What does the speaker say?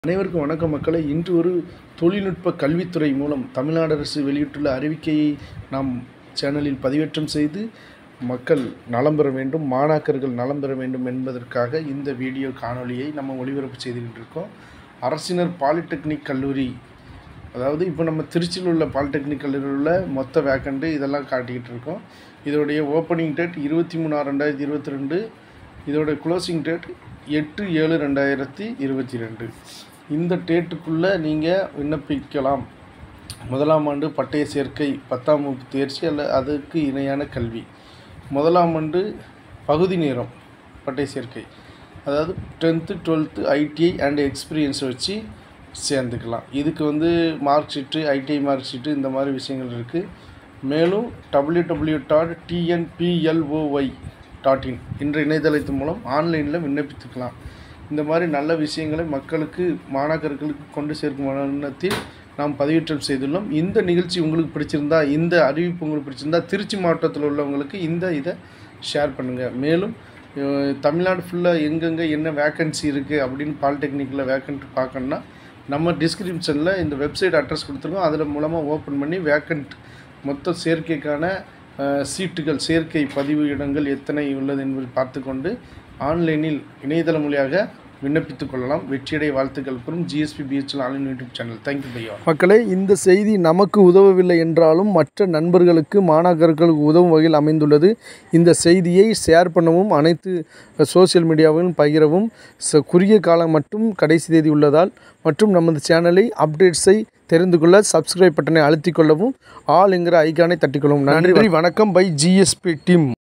அனைவருக்கும் வணக்கம் மக்களை இன்று ஒரு தொழில்நுட்ப கல்வித்துறை மூலம் தமிழ்நாடு அரசு வெளியிட்டுள்ள அறிவிக்கையை நாம் சேனலில் பதிவேற்றம் செய்து மக்கள் நலம் பெற வேண்டும் மாணாக்கர்கள் நலம் பெற வேண்டும் என்பதற்காக இந்த வீடியோ காணொளியை நம்ம ஒளிபரப்பு செய்துகிட்டு இருக்கோம் அரசினர் பாலிடெக்னிக் கல்லூரி அதாவது இப்போ நம்ம திருச்சியில் உள்ள பாலிடெக்னிக் கல்லூரியில் உள்ள மொத்த வேக்கண்ட்டு இதெல்லாம் காட்டிக்கிட்டு இருக்கோம் இதோடைய ஓப்பனிங் டேட் இருபத்தி மூணு ஆறு ரெண்டாயிரத்தி இருபத்தி ரெண்டு இதோட க்ளோசிங் டேட் எட்டு ஏழு ரெண்டாயிரத்தி இருபத்தி ரெண்டு இந்த டேட்டுக்குள்ளே நீங்கள் விண்ணப்பிக்கலாம் முதலாம் ஆண்டு பட்டய சேர்க்கை பத்தாம் வகுப்பு தேர்ச்சி அல்ல அதுக்கு இணையான கல்வி முதலாம் ஆண்டு பகுதி நேரம் பட்டய சேர்க்கை அதாவது tenth twelfth ITI and experience வச்சு சேர்ந்துக்கலாம் இதுக்கு வந்து mark sheet ITI mark sheet இந்த மாதிரி விஷயங்கள் இருக்குது மேலும் W W dot TNPLOY dot in என்ற இணையதளத்தின் மூலம் ஆன்லைனில் விண்ணப்பித்துக்கலாம் இந்த மாதிரி நல்ல விஷயங்களை மக்களுக்கு மாணாக்கர்களுக்கு கொண்டு சேர்க்கும் வண்ணத்தில் நாம் பதிவேற்றம் செய்துள்ளோம் இந்த நிகழ்ச்சி உங்களுக்கு பிடிச்சிருந்தா இந்த அறிவிப்பு உங்களுக்கு பிடிச்சிருந்தா திருச்சி மாவட்டத்தில் உள்ளவங்களுக்கு இந்த இதை ஷேர் பண்ணுங்கள் மேலும் அஹ், தமிழ்நாடு ஃபுல்லாக எங்கெங்கே என்ன வேக்கன்சி இருக்குது அப்படின்னு பாலிடெக்னிக்கில் வேக்கன்ட் பார்க்கணுன்னா நம்ம டிஸ்கிரிப்ஷனில் இந்த வெப்சைட் அட்ரஸ் கொடுத்துருக்கோம் அதில் மூலமாக ஓப்பன் பண்ணி வேக்கன்ட் மொத்த சேர்க்கைக்கான அஹ், சீட்டுகள் சேர்க்கை பதிவு இடங்கள் எத்தனை உள்ளது என்பதை பார்த்துக்கொண்டு ஆன்லைனில் இணையதளம் வழியாக விண்ணப்பித்துக் கொள்ளலாம் வெற்றியடைய வாழ்த்துக்கள் கூறும் GSP PHL online YouTube channel thank you பையா மக்களே இந்த செய்தி நமக்கு உதவவில்லை என்றாலும் மற்ற நண்பர்களுக்கு மாணாக்கர்களுக்கு உதவும் வகையில் அமைந்துள்ளது இந்த செய்தியை ஷேர் பண்ணவும் அனைத்து சோஷியல் மீடியாவிலும் பகிரவும் ச- குறுகிய காலம் மட்டும் கடைசி தேதி உள்ளதால் மற்றும் நமது சேனலை அப்டேட்ஸை தெரிந்து கொள்ள சப்ஸ்கிரைப் பட்டனை அழுத்திக் கொள்ளவும் ஆல் என்கிற ஐக்கானை தட்டிக்கொள்ளவும் நன்றி வணக்கம் பை ஜிஎஸ்பி டீம்